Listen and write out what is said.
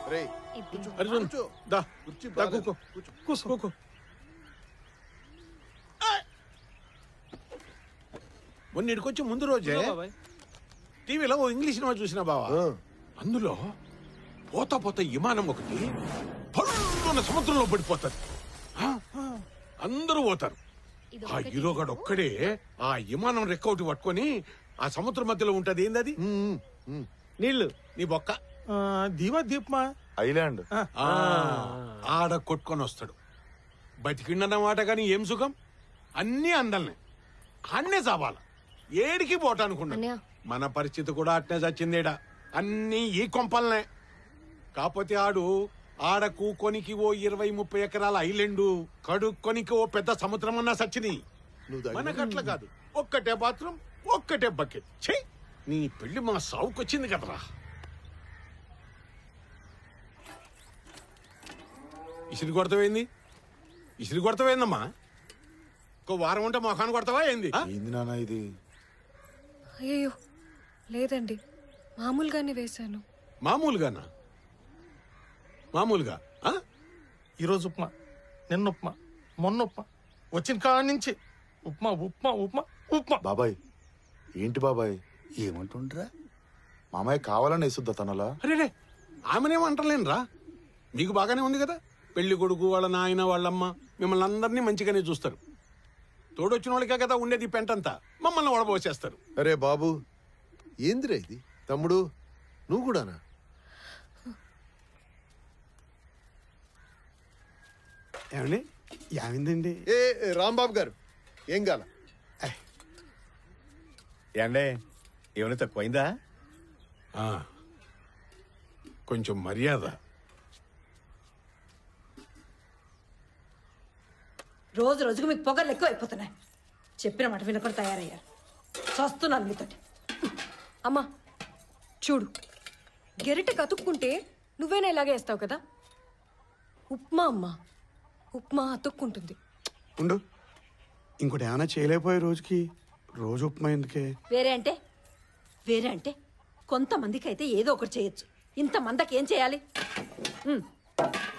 రేయ్ అర్జున్ కూర్చో. దా కుర్చీ దా బాగాలేదు. కూకో కూర్చో. కూసో కూకో మొన్న ఇడికొచ్చి ముందు రోజే టీవీలో ఓ ఇంగ్లీష్ సినిమా చూసిన బావా ఆ. అందులో పోతా పోతా విమానం ఒకటి పళ్ళున సముద్రంలో పడిపోతుంది ఆ? అందరూ పోతారు ఆ హీరోగాడు ఒక్కడే ఆ విమానం రెక్క ఒకటి పట్టుకొని ఆ సముద్రం మధ్యలో ఉంటది ఏందది ఉమ్, ఉమ్. నీళ్లు నీ బొక్క ఆ, దీవా దీప్మా ఐలాండ్ ఆ, ఆడ కొట్టుకొని వస్తాడు బతికిండన్నమాట కానీ ఏం సుఖం అన్నీ అందల్నే అన్నే చావాల ఏడికి పోటానుకున్నా అన్నయ్య. మన పరిస్థితి కూడా అట్నే చచ్చిందేడా అన్నీ ఈ కొంపల్నే కాకపోతే ఆడు ఆడ కూకొనికి ఓ ఇరవై ముప్పై ఎకరాల ఐలాండు కడుక్కొనికి ఓ పెద్ద సముద్రం అన్నా సచ్చిని నువ్వు తాగినా? మనకట్ల కాదు ఒక్కటే బాత్రూమ్ ఒక్కటే బకెట్ ఛీ నీ పెళ్లి మా సావుకొచ్చింది కదరా ఇసిరి కొడతావేంది ఇసిరి కొడతావేందమ్మా ఇంకో వారం ఉంటే మొఖాన్ని కొడతావా ఏంది ఆ? ఏంది నాన్న ఇది అయ్యో లేదండి మామూలుగానే వేశాను మామూలుగానా మామూలుగా ఆ? ఈరోజు ఉప్మా నిన్న ఉప్మా మొన్న ఉప్మా వచ్చిన కాడి నుంచి ఉప్మా ఉప్మా ఉప్మా ఉప్మా బాబాయ్ ఏంటి బాబాయ్ ఏమంటుండ్రా మామయ్య కావాలని వేసుద్దా తనలా అరేరే ఆమెనేమంటలేనురా మీకు బాగానే ఉంది కదా పెళ్లి కొడుకు వాళ్ళ నాయన వాళ్ళమ్మ మిమ్మల్ని అందరినీ మంచిగానే చూస్తారు తోడొచ్చిన వాళ్ళకే కదా ఉండేది ఈ పెంటంతా మమ్మల్ని వడబోసేస్తారు అరే బాబు ఏందిరా ఇది తమ్ముడు నువ్వు కూడానా ఏమండి ఏమైందండి ఏ ఏ, రాంబాబు గారు ఏం కాల ఏండే ఏమైనా తక్కువైందా ఆ, కొంచెం మర్యాద రోజు రోజుకు మీకు పొగలు ఎక్కువ అయిపోతున్నాయి చెప్పిన మాట వినకుండా తయారయ్యారు చస్తున్నాను మీతోటి అమ్మా చూడు గెరిట కతుక్కుంటే నువ్వేనా ఇలాగే వేస్తావు కదా ఉప్మా అమ్మా ఉప్మా అతుక్కుంటుంది ఉండు ఇంకోటి ఏమైనా చేయలేకపోయే రోజుకి రోజు ఉప్మా ఎందుకే వేరే అంటే వేరే అంటే కొంతమందికి అయితే ఏదో ఒకటి చేయొచ్చు ఇంతమందికి ఏం చేయాలి ఉమ్,